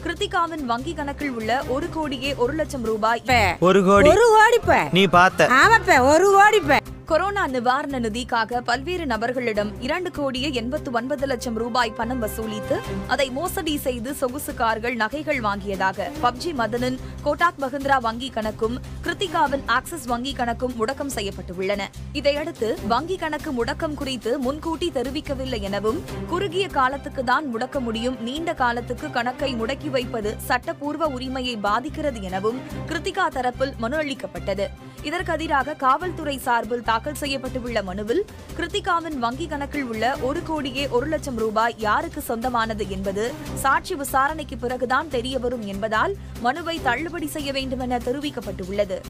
கிருத்திகாவின் வங்கி கணக்கில் உள்ள ஒரு கோடியே ஒரு லட்சம் ரூபாய் ஒரு கோடி ஒரு கோடிப்ப நீ பார்த்த ஆமாப்ப ஒரு கோடிப்ப கொரோனா நிவாரண நிதிக்காக பல்வேறு நபர்களிடம் இரண்டு கோடியே எண்பத்து ஒன்பது லட்சம் ரூபாய் பணம் வசூலித்து அதை மோசடி செய்து சொகுசு கார்கள் நகைகள் வாங்கியதாக பப்ஜி மதனின் கோட்டாக் மஹிந்திரா வங்கி கணக்கும் கிருத்திகாவின் ஆக்சிஸ் வங்கி கணக்கும் முடக்கம் செய்யப்பட்டுள்ளன இதையடுத்து வங்கி கணக்கு முடக்கம் குறித்து முன்கூட்டி தெரிவிக்கவில்லை எனவும் குறுகிய காலத்துக்கு தான் முடக்க முடியும் நீண்ட காலத்துக்கு கணக்கை முடக்கி வைப்பது சட்டப்பூர்வ உரிமையை பாதிக்கிறது எனவும் கிருத்திகா தரப்பில் மனு அளிக்கப்பட்டது இதற்கு எதிராக காவல்துறை சார்பில் தாக்கல் செய்யப்பட்டுள்ள மனுவில் கிருத்திகாவின் வங்கி கணக்கில் உள்ள ஒரு கோடியே ஒரு லட்சம் ரூபாய் யாருக்கு சொந்தமானது என்பது சாட்சி விசாரணைக்கு பிறகுதான் தெரியவரும் என்பதால் மனுவை தள்ளுபடி செய்ய வேண்டுமென தெரிவிக்கப்பட்டுள்ளது